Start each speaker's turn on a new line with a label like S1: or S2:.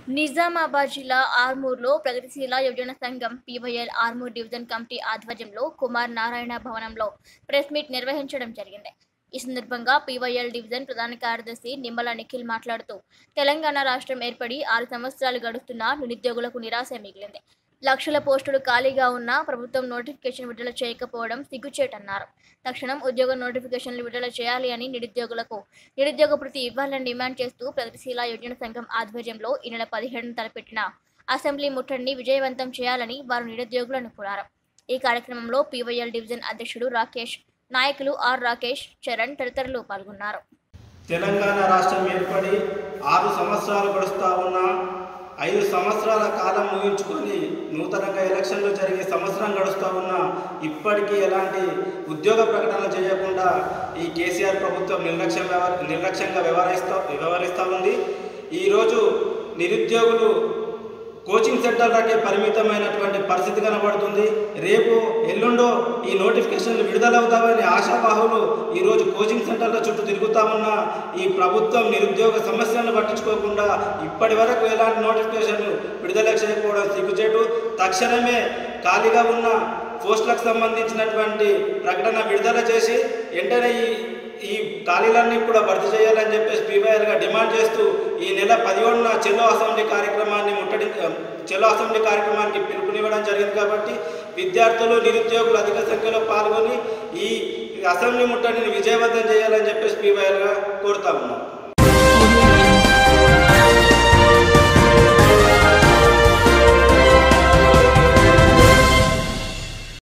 S1: నిజామాబాద్ జిల్లా ఆర్మూర్లో ప్రగతిశీల యువజన సంఘం పీవైఎల్ ఆర్మూర్ డివిజన్ కమిటీ ఆధ్వర్యంలో కుమార్ నారాయణ భవనంలో ప్రెస్ మీట్ నిర్వహించడం జరిగింది ఈ సందర్భంగా పీవైఎల్ డివిజన్ ప్రధాన కార్యదర్శి నిమ్మల నిఖిల్ మాట్లాడుతూ తెలంగాణ రాష్ట్రం ఏర్పడి ఆరు సంవత్సరాలు గడుస్తున్నా నిరుద్యోగులకు నిరాశ మిగిలింది లక్షల పోస్టులు ఖాళీగా ఉన్నా ప్రభుత్వం నోటిఫికేషన్ విడుదల చేయకపోవడం సిగ్గుచేటన్నారు తక్షణం ఉద్యోగ నోటిఫికేషన్లు విడుదల చేయాలి అని నిరుద్యోగులకు నిరుద్యోగ భృతి ఇవ్వాలని డిమాండ్ చేస్తూ ప్రగతిశీల యువజన సంఘం ఆధ్వర్యంలో ఈ నెల పదిహేడున తలపెట్టిన అసెంబ్లీ ముట్టడిని విజయవంతం చేయాలని వారు నిరుద్యోగులను కోరారు ఈ కార్యక్రమంలో పీవైఎల్ డివిజన్ అధ్యక్షుడు రాకేష్ నాయకులు ఆర్ రాకేష్ చరణ్ తదితరులు పాల్గొన్నారు
S2: తెలంగాణ రాష్ట్రం ఏర్పడి ఆరు సంవత్సరాలు గడుస్తూ ఉన్న ఐదు సంవత్సరాల కాలం ముగించుకొని నూతనంగా ఎలక్షన్లు జరిగే సంవత్సరం గడుస్తూ ఉన్న ఇప్పటికీ ఎలాంటి ఉద్యోగ ప్రకటనలు చేయకుండా ఈ కేసీఆర్ ప్రభుత్వం నిర్లక్ష్యం వ్యవహ నిర్లక్ష్యంగా వ్యవహరిస్తూ వ్యవహరిస్తూ ఉంది ఈరోజు నిరుద్యోగులు కోచింగ్ సెంటర్లకే పరిమితమైనటువంటి పరిస్థితి కనబడుతుంది రేపు ఎల్లుండో ఈ నోటిఫికేషన్లు విడుదలవుతామని ఆశాబాహులు ఈరోజు కోచింగ్ సెంటర్ల చుట్టూ తిరుగుతా ఉన్న ఈ ప్రభుత్వం నిరుద్యోగ సమస్యలను పట్టించుకోకుండా ఇప్పటి వరకు ఎలాంటి నోటిఫికేషన్లు విడుదల చేయకపోవడం సిగ్గుచేటు తక్షణమే ఖాళీగా ఉన్న పోస్టులకు సంబంధించినటువంటి ప్రకటన విడుదల చేసి వెంటనే ఈ ఈ ఖాళీలన్నీ కూడా భర్తీ చేయాలని చెప్పేసి పీవైఆర్గా డిమాండ్ చేస్తూ ఈ నెల పదిహేడున చెలో అసెంబ్లీ కార్యక్రమాన్ని ముట్టడి చెలో అసెంబ్లీ కార్యక్రమానికి పిలుపునివ్వడం జరిగింది కాబట్టి విద్యార్థులు నిరుద్యోగులు అధిక సంఖ్యలో పాల్గొని ఈ అసెంబ్లీ ముట్టడిని విజయవంతం చేయాలని చెప్పేసి పీవైఆర్గా కోరుతా ఉన్నాం